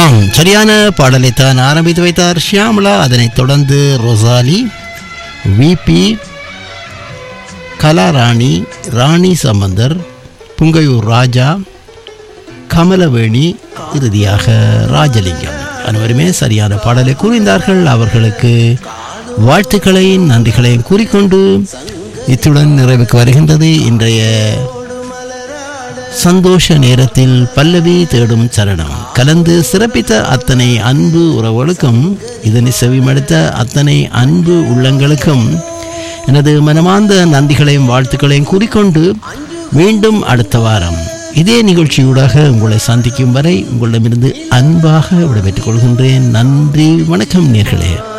ஆம் சரியான பாடலை தான் ஆரம்பித்து வைத்தார் ஷியாமலா அதனைத் தொடர்ந்து ரொசாலி விபி கலாராணி ராணி சம்பந்தர் புங்கையூர் ராஜா கமலவேணி இறுதியாக ராஜலிங்கம் அனைவருமே சரியான பாடலை கூறினார்கள் அவர்களுக்கு வாழ்த்துக்களை நன்றிகளையும் கூறிக்கொண்டு இத்துடன் நிறைவுக்கு வருகின்றது இன்றைய சந்தோஷ நேரத்தில் பல்லவி தேடும் சரணம் கலந்து சிறப்பித்த அத்தனை அன்பு உறவுகளுக்கும் இதனை செவிமடுத்த அத்தனை அன்பு உள்ளங்களுக்கும் எனது மனமார்ந்த நன்றிகளையும் வாழ்த்துக்களையும் கூறிக்கொண்டு மீண்டும் அடுத்த வாரம் இதே நிகழ்ச்சியூடாக உங்களை சந்திக்கும் வரை உங்களிடமிருந்து அன்பாக விடைபெற்றுக் கொள்கின்றேன் நன்றி வணக்கம் நேர்களே